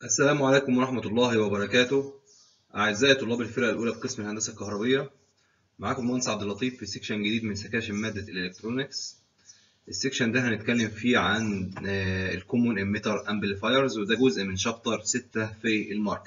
السلام عليكم ورحمة الله وبركاته أعزائي طلاب الفرقة الأولى بقسم الهندسة الكهربية معاكم مهندس عبد اللطيف في سيكشن جديد من سكاشن مادة الإلكترونيكس السيكشن ده هنتكلم فيه عن الكومون اميتر امبليفايرز وده جزء من شابتر 6 في المارك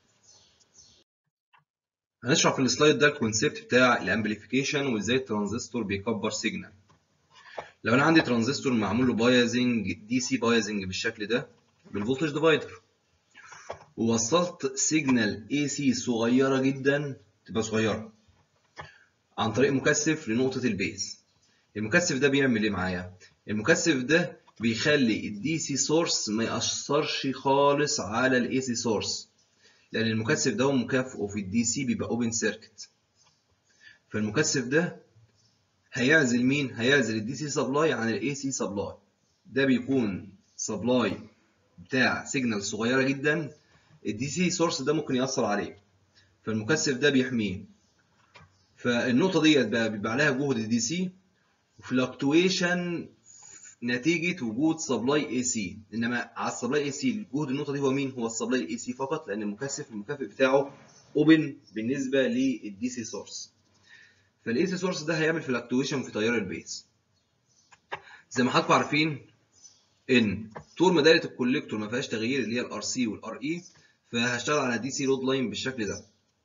هنشرح في السلايد ده الكونسيبت بتاع الامبليفيكيشن وازاي الترانزستور بيكبر سيجنال لو انا عندي ترانزستور معمول له بايزنج دي سي بايزنج بالشكل ده بالفولتج ديفايدر ووصلت سيجنال اي سي صغيره جدا تبقى صغيره عن طريق مكثف لنقطه البيز المكثف ده بيعمل ايه معايا المكثف ده بيخلي الدي سي سورس ما ياثرش خالص على الاي سي سورس لان المكثف ده مكافئه في الدي سي بيبقى اوبن سيركت فالمكثف ده هيعزل مين هيعزل الدي سي سبلاي عن الاي سي سبلاي ده بيكون سبلاي بتاع سيجنال صغيره جدا الدي سي سورس ده ممكن يأثر عليه فالمكثف ده بيحميه فالنقطة ديت بقى بيبقى عليها جهد دي سي وفلكتويشن نتيجة وجود سبلاي اي سي انما على السبلاي اي سي جهد النقطة دي هو مين؟ هو السبلاي اي سي فقط لأن المكثف المكافئ بتاعه اوبن بالنسبة للدي سي سورس فالاي سي سورس ده هيعمل فلكتويشن في تيار البيز زي ما حضراتكم عارفين ان طول ما دايره الكوليكتور ما فيهاش تغيير اللي هي الار سي والار اي فهشتغل على دي سي لود لاين بالشكل ده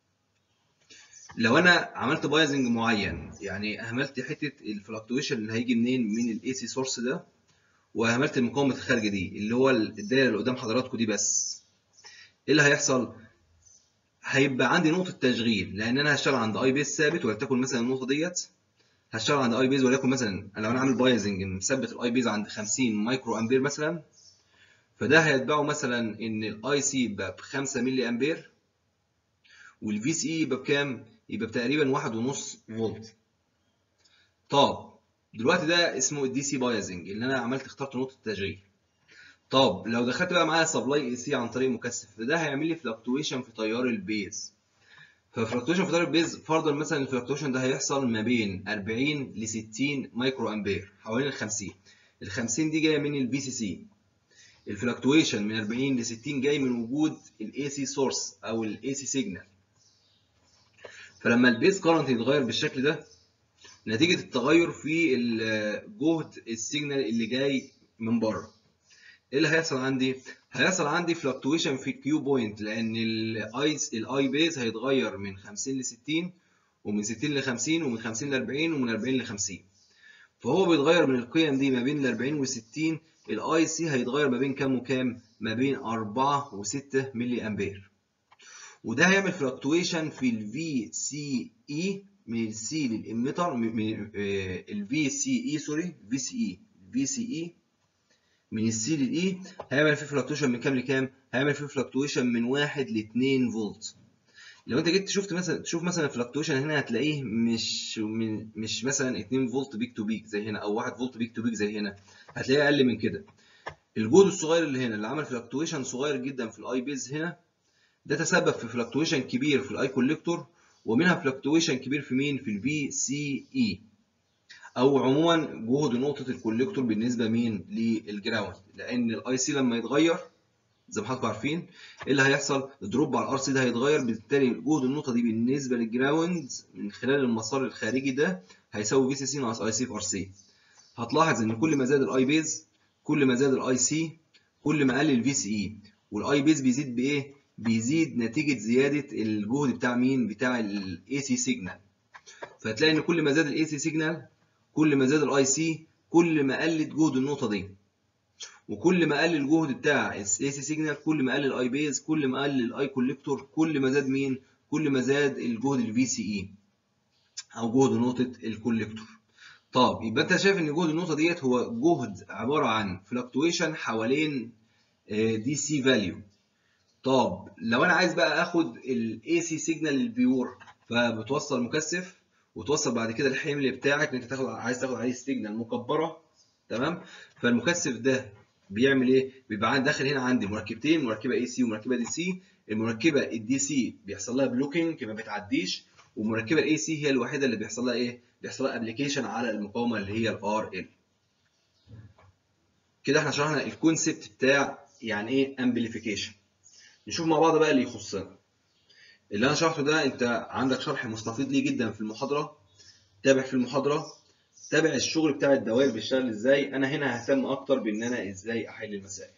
لو انا عملت بايزنج معين يعني اهملت حته الفلكتويشن اللي هيجي منين من الاي سي سورس ده واهملت المقاومه الخارجه دي اللي هو الدايره اللي قدام حضراتكم دي بس ايه اللي هيحصل هيبقى عندي نقطه تشغيل لان انا هشتغل عند اي بيس ثابت ولتكن مثلا النقطه ديت هشتغل عند اي بيز وليكن مثلا لو انا عامل بايزنج مثبت الاي بيز عند 50 مايكرو امبير مثلا فده هيتبعه مثلا ان الاي سي يبقى ب 5 ملي امبير والفي سي اي يبقى بكام؟ يبقى تقريبا 1.5 فولت. طب دلوقتي ده اسمه الدي سي بايزنج اللي انا عملت اخترت نقطه تشغيل. طب لو دخلت بقى معايا سبلاي اي سي عن طريق مكثف فده هيعمل لي فلكتويشن في تيار البيز. فالفلكتويشن في تيار البيز فرضا مثلا الفلكتويشن ده هيحصل ما بين 40 ل 60 مايكرو امبير حوالين ال 50 ال 50 دي جايه من البي سي سي الفلكتويشن من 40 ل 60 جاي من وجود الاي سي سورس او الاي سي سيجنال فلما البيز كارنت يتغير بالشكل ده نتيجه التغير في جهد السيجنال اللي جاي من بره ايه اللي هيحصل عندي هيحصل عندي فلكتويشن في الكيو بوينت لان الاي الاي بيز هيتغير من 50 ل 60 ومن 60 ل 50 ومن 50 ل 40 ومن 40 ل 50 فهو بيتغير من القيم دي ما بين ال 40 وال 60 الاي سي هيتغير ما بين كام وكام ما بين 4 و6 ملي امبير وده هيعمل فلكتويشن في الفي سي اي من السي للاميتر من الفي سي اي سوري في سي اي في سي اي من السي للاي هيعمل فيه فلكتويشن من كام لكام؟ هيعمل فيه فلكتويشن من 1 ل 2 فولت. لو انت جيت شفت مثلا تشوف مثلا الفلكتويشن هنا هتلاقيه مش من مش مثلا 2 فولت بيك تو بيك زي هنا او 1 فولت بيك تو بيك زي هنا هتلاقيه اقل من كده. الجهد الصغير اللي هنا اللي عمل فلكتويشن صغير جدا في الاي بيز هنا ده تسبب في فلكتويشن كبير في الاي كوليكتور ومنها فلكتويشن كبير في مين؟ في الفي سي اي. او عموما جهد نقطه الكوليكتور بالنسبه مين للجراوند لان الاي سي لما يتغير زي ما حضراتكم عارفين ايه اللي هيحصل الدروب على الار سي ده هيتغير بالتالي جهد النقطه دي بالنسبه للجراوند من خلال المسار الخارجي ده هيساوي في سي سي ناقص اي سي في ار سي هتلاحظ ان كل ما زاد الاي بيز كل ما زاد الاي سي كل ما قل الفي سي اي والاي بيز بيزيد بايه بيزيد نتيجه زياده الجهد بتاع مين بتاع الاي سي سيجنال فهتلاقي ان كل ما زاد الاي سي سيجنال كل ما زاد الاي سي كل ما قلت جهد النقطه دي وكل ما قل الجهد بتاع الاي سي سيجنال كل ما قل الاي بيز كل ما قل الاي كوليكتور كل ما زاد مين كل ما زاد الجهد الفي سي اي او جهد نقطه الكوليكتور طب يبقى انت شايف ان جهد النقطه ديت هو جهد عباره عن فلكتويشن حوالين دي سي فاليو طب لو انا عايز بقى اخد الاي سي سيجنال البيور فبتوصل مكثف وتوصل بعد كده الحمل بتاعك ان انت تاخد عايز تاخد عليه سيجنال مكبره تمام فالمكثف ده بيعمل ايه بيبقى داخل هنا عندي مركبتين مركبه اي سي ومركبه دي سي المركبه الدي سي بيحصل لها بلوكينج ما بتعديش والمركبه الاي سي هي الوحيده اللي بيحصل لها ايه بيحصل لها ابلكيشن على المقاومه اللي هي الار ال كده احنا شرحنا الكونسيبت بتاع يعني ايه امبليفيكيشن نشوف مع بعض بقى اللي يخصنا اللي انا شرحته ده انت عندك شرح مستفيض ليه جدا في المحاضره تابع في المحاضره تابع الشغل بتاع الدوائر بيشتغل ازاي انا هنا ههتم اكتر بان انا ازاي احل المسائل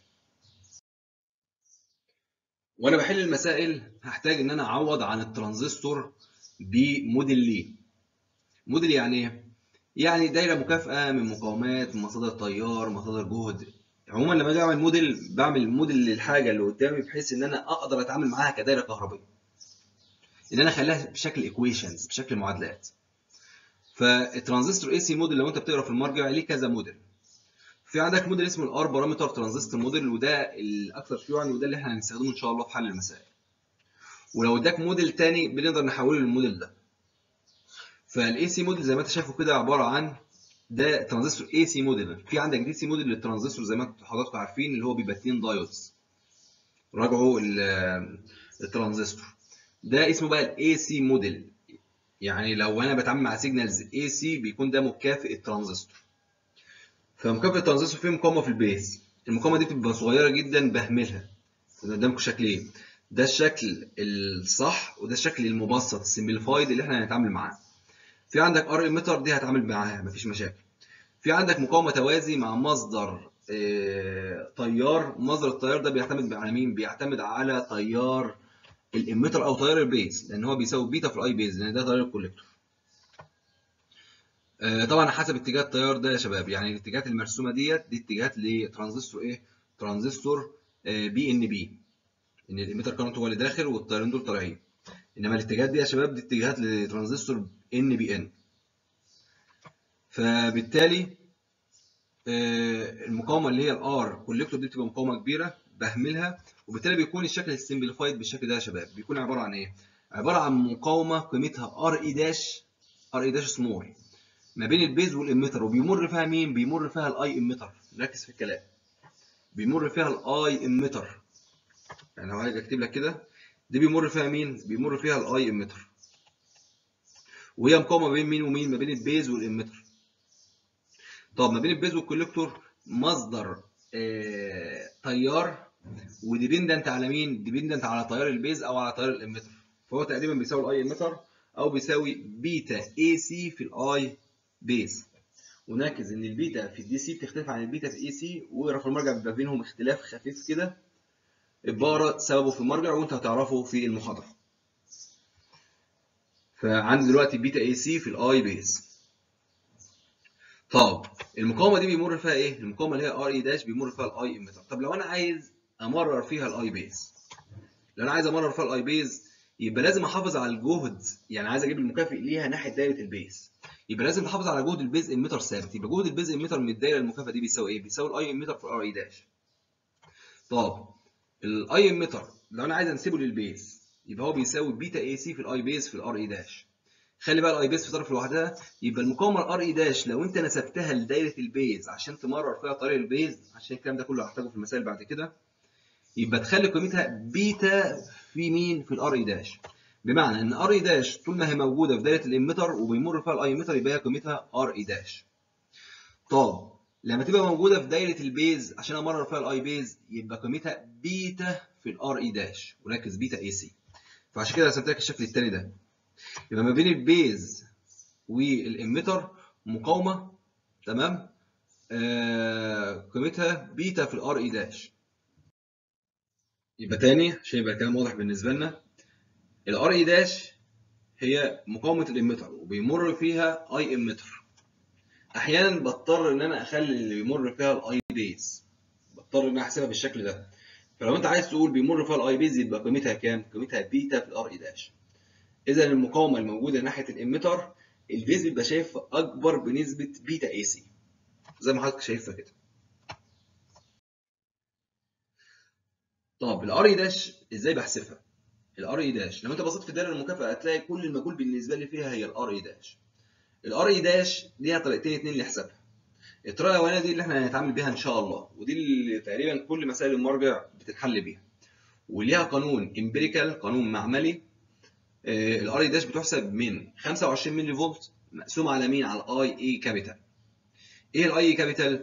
وانا بحل المسائل هحتاج ان انا اعوض عن الترانزستور بموديل ليه موديل يعني ايه يعني دايره مكافاه من مقاومات مصادر تيار مصادر جهد عموما لما اجي اعمل موديل بعمل موديل للحاجه اللي قدامي بحيث ان انا اقدر اتعامل معاها كدايره كهربائيه ان انا اخليها بشكل ايكويشنز بشكل معادلات فالترانزستور اي سي موديل لو انت بتقرا في المرجع ليه كذا موديل في عندك موديل اسمه الار بارامتر ترانزستور موديل وده الاكثر شيوعا وده اللي احنا هنستخدمه ان شاء الله في حل المسائل ولو اداك موديل تاني بنقدر نحوله للموديل ده فالاي سي موديل زي ما انت شايفه كده عباره عن ده ترانزستور اي سي موديل في عندك دي سي موديل للترانزستور زي ما انتم حضراتكم عارفين اللي هو بيبقى 2 دايودز راجعوا الترانزستور ده اسمه بقى الاي سي موديل يعني لو انا بتعامل مع سيجنالز اي سي بيكون ده مكافئ الترانزستور فمكافئ الترانزستور فيه مقاومه في البيز المقاومه دي بتبقى صغيره جدا بهملها قدامكم شكلين ده الشكل الصح وده الشكل المبسط السمبليفايد اللي احنا هنتعامل معاه في عندك ار اميتر دي هتعامل معاها مفيش مشاكل في عندك مقاومه توازي مع مصدر اه تيار مصدر التيار ده بيعتمد على مين بيعتمد على تيار الاميتر او تيار البيز لان هو بيساوي بيتا في الاي بيز لان ده تيار الكوليكتور اه طبعا حسب اتجاه التيار ده يا شباب يعني الاتجاهات المرسومه ديت دي اتجاهات لترانزستور ايه ترانزستور اه بي ان بي ان الاميتر كارنت هو اللي داخل والتيارين دول طالعين انما الاتجاهات دي يا شباب دي اتجاهات لترانزستور ان بي ان فبالتالي المقاومه اللي هي الار كوليكتور دي بتبقى مقاومه كبيره بهملها وبالتالي بيكون الشكل السمبليفايد بالشكل ده يا شباب بيكون عباره عن ايه عباره عن مقاومه قيمتها ار اي داش ار اي داش سمول ما بين البيز والاميتر وبيمر فيها مين بيمر فيها الاي اميتر ركز في الكلام بيمر فيها الاي اميتر يعني لو هاجي اكتب لك كده دي بيمر فيها مين بيمر فيها الاي اميتر وهي مقاومه ما بين مين ومين ما بين البيز والاميتر طب ما بين البيز والكوليكتور مصدر آه تيار وديبندنت على مين ديبندنت على تيار البيز او على تيار الاميتر فهو تقريبا بيساوي الاي اميتر او بيساوي بيتا اي سي في الاي بيز ونركز ان البيتا في الدي سي بتختلف عن البيتا في الاي سي واقرا في المرجع بيبقى بينهم اختلاف خفيف كده ابقى سببه في المرجع وانت هتعرفه في المحاضره فعندي دلوقتي بيتا اي سي في الاي بيز طب المقاومه دي بيمر فيها ايه المقاومه اللي هي ار اي داش بيمر فيها الاي اميتر طب لو انا عايز امرر فيها الاي بيز لو انا عايز امرر فيها الاي بيز يبقى لازم احافظ على الجهد يعني عايز اجيب المكافئ ليها ناحيه دايره البيز يبقى لازم تحافظ على جهد البيز اميتر ثابت يبقى جهد البيز اميتر من الدايره المكافئه دي بيساوي ايه بيساوي الاي اميتر في الار اي داش طب الاي اميتر لو انا عايز انسبه للبيز يبقى هو بيساوي بيتا اي سي في الاي بيز في الار اي داش خلي بقى الاي بيز في طرف لوحدها يبقى المقاومه الار اي داش لو انت نسبتها لدايره البيز عشان تمرر فيها طريق البيز عشان الكلام ده كله هحتاجه في المسائل بعد كده يبقى تخلي قيمتها بيتا في مين في الار اي داش بمعنى ان ار اي داش طول ما هي موجوده في دايره الاميتر وبيمر فيها الاي اميتر يبقى هي قيمتها ار اي داش طب لما تبقى موجوده في دايره البيز عشان امرر فيها الاي بيز يبقى قيمتها بيتا في الار اي داش وركز بيتا اي سي فعشان كده رسمت لك الشكل الثاني ده يبقى ما بين البيز والاميتر مقاومه تمام آه قيمتها بيتا في الار اي داش يبقى تاني عشان يبقى الكلام واضح بالنسبه لنا الار اي داش هي مقاومه الاميتر وبيمر فيها اي اميتر احيانا بضطر ان انا اخلي اللي بيمر فيها الاي بيز بضطر ان انا احسبها بالشكل ده فلو انت عايز تقول بيمر فيها الاي بيز يبقى قيمتها كام قيمتها بيتا في الار اي داش اذا المقاومه الموجوده ناحيه الاميتر البيز بيبقى شايف اكبر بنسبه بيتا اي سي زي ما حضرتك شايفها كده طب الار اي داش ازاي بحسبها الار اي داش لما انت بصيت في دايره المكافاه هتلاقي كل المجهول بالنسبه لي فيها هي الار اي داش الار اي داش ليها طريقتين اتنين لحسابها الطريقه الاولانيه دي اللي احنا هنتعامل بيها ان شاء الله ودي اللي تقريبا كل مسائل المرجع بتتحل بيها وليها قانون امبيريكال قانون معملي الار اي داش بتحسب من 25 ملي فولت مقسوم على مين على الاي اي كابيتال ايه الاي اي كابيتال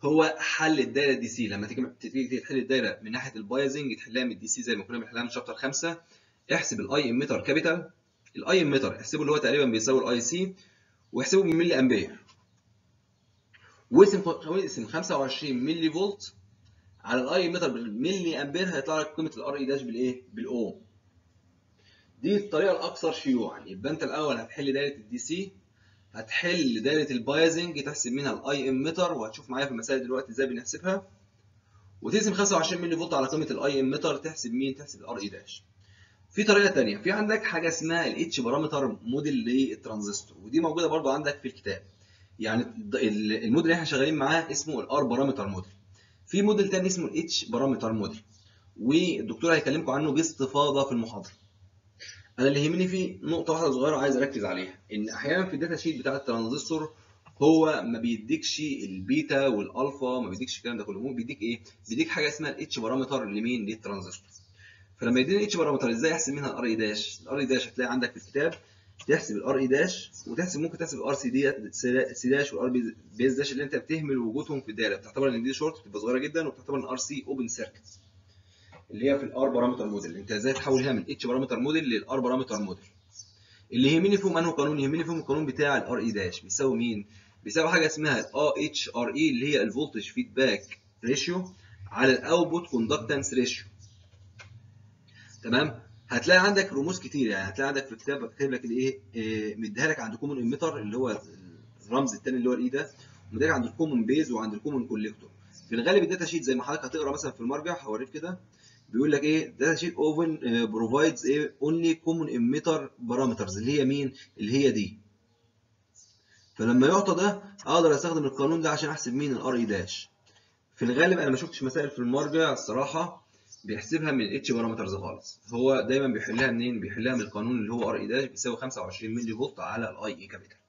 هو حل الدايره دي سي لما تيجي تيجي تحل الدايره من ناحيه البايزنج تحلها من الدي سي زي ما كنا بنحلها من شابتر 5 احسب الاي اميتر كابيتال الاي اميتر احسبه اللي هو تقريبا بيساوي الاي سي واحسبه بالملي امبير واقسم واقسم 25 ملي فولت على الاي اميتر بالملي امبير هيطلع لك قيمه الار اي داش بالايه؟ بالاوم دي الطريقه الاكثر شيوعا يبقى انت الاول هتحل دايره الدي سي هتحل دايره البايزنج تحسب منها الاي اميتر وهتشوف معايا في المسائل دلوقتي ازاي بنحسبها وتقسم 25 ملي فولت على قيمه الاي اميتر تحسب مين تحسب الار اي داش في طريقه ثانيه في عندك حاجه اسمها الاتش بارامتر موديل للترانزستور ودي موجوده برضو عندك في الكتاب يعني الموديل اللي احنا شغالين معاه اسمه الار بارامتر موديل في موديل ثاني اسمه الاتش بارامتر موديل والدكتور هيكلمكم عنه باستفاضه في المحاضره انا اللي يهمني فيه نقطه واحده صغيره عايز اركز عليها ان احيانا في الداتا شيت بتاع الترانزستور هو ما بيديكش البيتا والالفا ما بيديكش الكلام ده كله هو بيديك ايه بيديك حاجه اسمها الاتش بارامتر لمين للترانزستور فلما يديني الاتش بارامتر ازاي احسب منها الار اي داش الار اي داش هتلاقي عندك في الكتاب تحسب الار اي داش وتحسب ممكن تحسب الار سي دي سي داش والار بيز داش اللي انت بتهمل وجودهم في الدايره بتعتبر ان دي شورت بتبقى صغيره جدا وبتعتبر ان ار سي اوبن سيركت اللي هي في الار بارامتر موديل انت ازاي تحولها من اتش بارامتر موديل للار بارامتر موديل اللي يهمني فيهم انه قانون يهمني فيهم القانون بتاع الار اي داش بيساوي مين بيساوي حاجه اسمها الاي اتش ار اي اللي هي الفولتج فيدباك ريشيو على الاوتبوت كوندكتنس ريشيو تمام هتلاقي عندك رموز كتير يعني هتلاقي عندك في الكتاب كاتب لك الايه مديها لك عند كومن اميتر اللي هو الرمز الثاني اللي هو الاي ده ومديها لك عند الكومن بيز وعند الكومن كوليكتور في الغالب الداتا شيت زي ما حضرتك هتقرا مثلا في المرجع هوريك كده بيقول لك ايه داتا شيت اوفن بروفايدز ايه اونلي كومن اميتر بارامترز اللي هي مين اللي هي دي فلما يعطى ده اقدر استخدم القانون ده عشان احسب مين الار اي داش في الغالب انا ما شفتش مسائل في المرجع الصراحه بيحسبها من اتش بارامترز خالص هو دايما بيحلها منين بيحلها من القانون اللي هو ار اي داش بيساوي 25 ملي فولت على الاي اي كابيتال